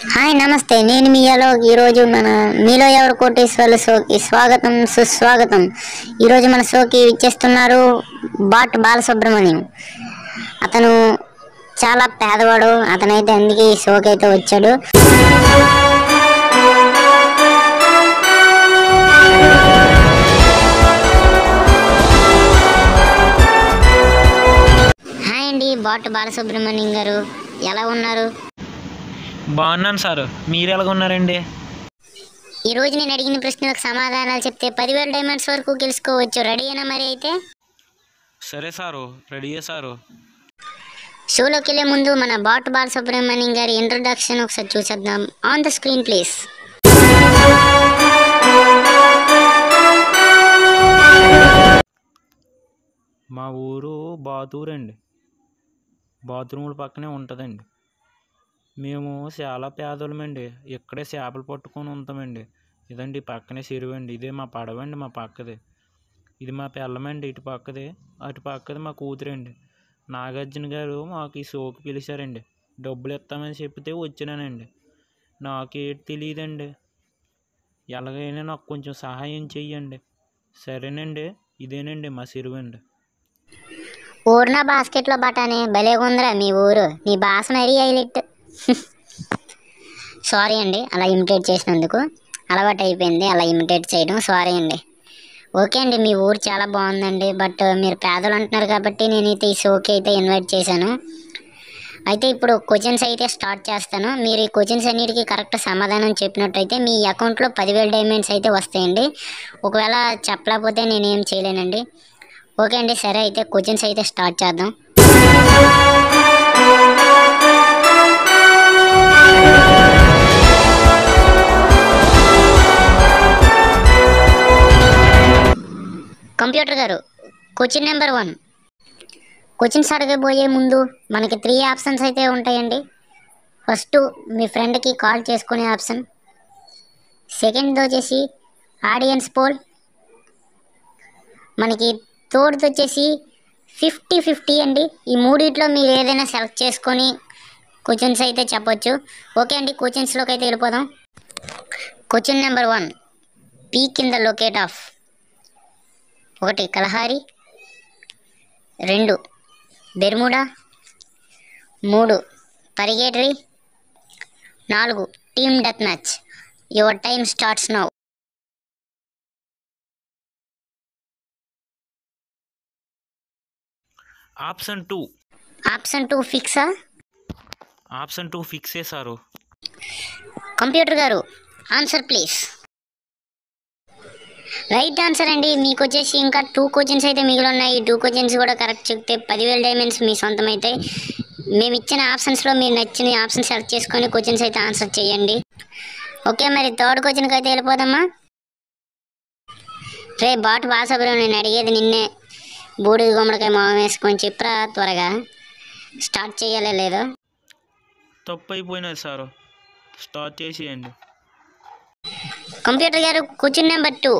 hi నమస్తే నేను మీ అలో ఈరోజు మన మీలో ఎవరు కోటేశ్వర్ల షోకి స్వాగతం సుస్వాగతం ఈరోజు మన షోకి ఇచ్చేస్తున్నారు బాట్ బాలసుబ్రహ్మణ్యం అతను చాలా పేదవాడు అతనైతే అందుకే ఈ షోకి అయితే వచ్చాడు హాయ్ అండి బాట్ బాలసుబ్రహ్మణ్యం గారు ఎలా ఉన్నారు బాగున్నాను సార్ మీరు ఎలాగ ఉన్నారండి ఈ రోజు నేను అడిగిన ప్రశ్నలకు సమాధానాలు చెప్తే పదివేల డైమండ్స్ వరకు గెలుచుకోవచ్చు రెడీనా మరి అయితే సరే సారు రెడీయే సారు షోలోకి వెళ్ళే ముందు మన బాట్ బాలసుబ్రహ్మణ్యం గారి ఇంట్రొడక్షన్ ఒకసారి చూసేద్దాం ఆన్ ద స్క్రీన్ ప్లీజ్ మా ఊరు బాతూరు అండి బాత్రూముల పక్కనే ఉంటుందండి మేము చాలా పేదలమండి ఇక్కడే చేపలు పట్టుకొని ఉంటామండి ఇదండి పక్కనే చెరువండి ఇదే మా పడవండి మా పక్కది ఇది మా పిల్లమండి ఇటు పక్కది అటు పక్కది మా కూతురండి నాగార్జున గారు మాకు ఈ షోకి పిలిచారండి డబ్బులు ఇస్తామని చెప్తే వచ్చినానండి నాకేటి తెలియదండి ఎలాగైనా నాకు కొంచెం సహాయం చెయ్యండి సరేనండి ఇదేనండి మా చెరువండి ఊర్న బాస్కెట్లో బటానే భలే ఉందిరా మీ ఊరు నీ భాష మరీ హైలైట్ సారీ అండి అలా ఇమిటేట్ చేసినందుకు అలవాటు అయిపోయింది అలా ఇమిటేట్ చేయడం సారీ అండి ఓకే అండి మీ ఊరు చాలా బాగుందండి బట్ మీరు పేదలు అంటున్నారు కాబట్టి నేనైతే ఈ షోకి అయితే ఇన్వైట్ చేశాను అయితే ఇప్పుడు క్వశ్చన్స్ అయితే స్టార్ట్ చేస్తాను మీరు ఈ క్వశ్చన్స్ అన్నిటికీ కరెక్ట్ సమాధానం చెప్పినట్టయితే మీ అకౌంట్లో పదివేల డైమండ్స్ అయితే వస్తాయండి ఒకవేళ చెప్పలేకపోతే నేనేం చేయలేనండి ఓకే అండి సరే అయితే క్వశ్చన్స్ అయితే స్టార్ట్ చేద్దాం కంప్యూటర్ గారు క్వశ్చన్ నెంబర్ వన్ క్వశ్చన్స్ అడగబోయే ముందు మనకి త్రీ ఆప్షన్స్ అయితే ఉంటాయండి ఫస్ట్ మీ ఫ్రెండ్కి కాల్ చేసుకునే ఆప్షన్ సెకండ్ వచ్చేసి ఆడియన్స్ పోల్ మనకి థర్డ్ వచ్చేసి ఫిఫ్టీ ఫిఫ్టీ అండి ఈ మూడిట్లో మీరు ఏదైనా సెలెక్ట్ చేసుకొని క్వశ్చన్స్ అయితే చెప్పొచ్చు ఓకే అండి క్వశ్చన్స్లోకి అయితే వెళ్ళిపోదాం question number one peak in the locate of ఒకటి కలహారి రెండు బెర్ముడా మూడు పరిగేటరీ నాలుగు team death match your time starts now option two option two ఫిక్సా ఆప్షన్ టూ ఫిక్స్ చేశారు కంప్యూటర్ గారు ఆన్సర్ ప్లీజ్ రైట్ ఆన్సర్ అండి మీకు వచ్చేసి ఇంకా టూ క్వశ్చన్స్ అయితే మిగిలి ఉన్నాయి ఈ టూ క్వశ్చన్స్ కూడా కరెక్ట్ చెప్తే పదివేల డైమండ్స్ మీ సొంతం అయితే మేము ఇచ్చిన ఆప్షన్స్లో మీరు నచ్చిన ఆప్షన్ సెలెక్ట్ చేసుకొని క్వశ్చన్స్ అయితే ఆన్సర్ చేయండి ఓకే మరి థర్డ్ క్వశ్చన్కి అయితే వెళ్ళిపోదామా రే బాటు బాసబురం నేను అడిగేది నిన్నే బూడిద గుమ్మడికాయ మొహం వేసుకొని చెప్పరా త్వరగా స్టార్ట్ చేయాలి లేదో తప్పు అయిపోయినది సారు స్టార్ట్ చేసేయండి కంప్యూటర్ గారు question number two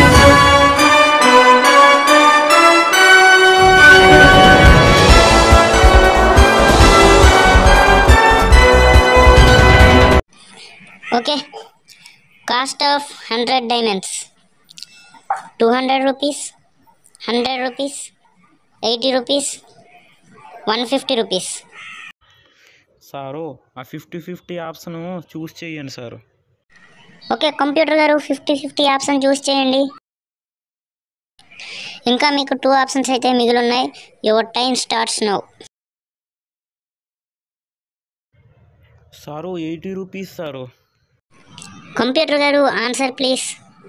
okay cost of hundred diamonds two hundred rupees hundred rupees eighty rupees one fifty rupees sir ఆ ఫిఫ్టీ ఫిఫ్టీ ఆప్షన్ చూస్ చేయండి సారు ఓకే కంప్యూటర్ గారు ఫిఫ్టీ ఫిఫ్టీ ఆప్షన్ చూస్ చేయండి ఇంకా మీకు two options అయితే మిగిలి ఉన్నాయి your time starts now sir eighty rupees sir computer గారు ఆన్సర్ ప్లీజ్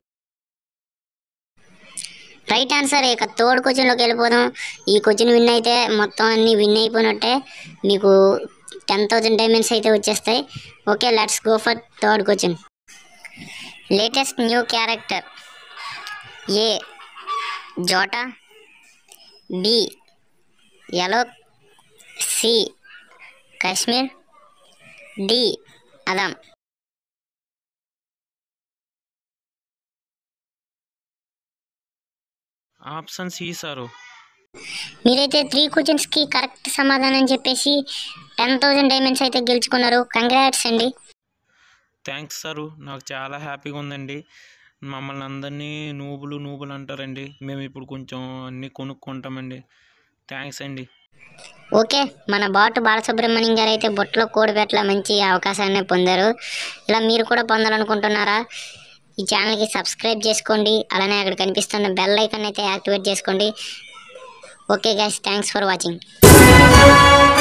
రైట్ ఆన్సర్ ఇక థర్డ్ క్వశ్చన్లోకి వెళ్ళిపోదాం ఈ క్వశ్చన్ విన్ అయితే మొత్తం అన్ని విన్ అయిపోయినట్టే మీకు టెన్ థౌజండ్ డైమండ్స్ అయితే వచ్చేస్తాయి okay let's go for third question latest new character A Jota B Elo C Kashmir D Adam option C sir మీరైతే త్రీ క్వశ్చన్స్కి కరెక్ట్ సమాధానం చెప్పేసి టెన్ థౌజండ్ డైమండ్స్ అయితే గెలుచుకున్నారు కంగ్రాట్స్ అండి థ్యాంక్స్ సారు నాకు చాలా హ్యాపీగా ఉందండి మమ్మల్ని అందరినీ నూబులు నూబులు అంటారండి మేము ఇప్పుడు కొంచెం అన్నీ కొనుక్కుంటామండి థ్యాంక్స్ అండి ఓకే మన బాటు బాలసుబ్రహ్మణ్యం గారు అయితే బుట్టలో కూడబెట్టల మంచి అవకాశాన్ని పొందారు ఇలా మీరు కూడా పొందాలనుకుంటున్నారా ఈ ఛానల్కి సబ్స్క్రైబ్ చేసుకోండి అలానే అక్కడ కనిపిస్తున్న బెల్ ఐకాన్ అయితే యాక్టివేట్ చేసుకోండి okay guys thanks for watching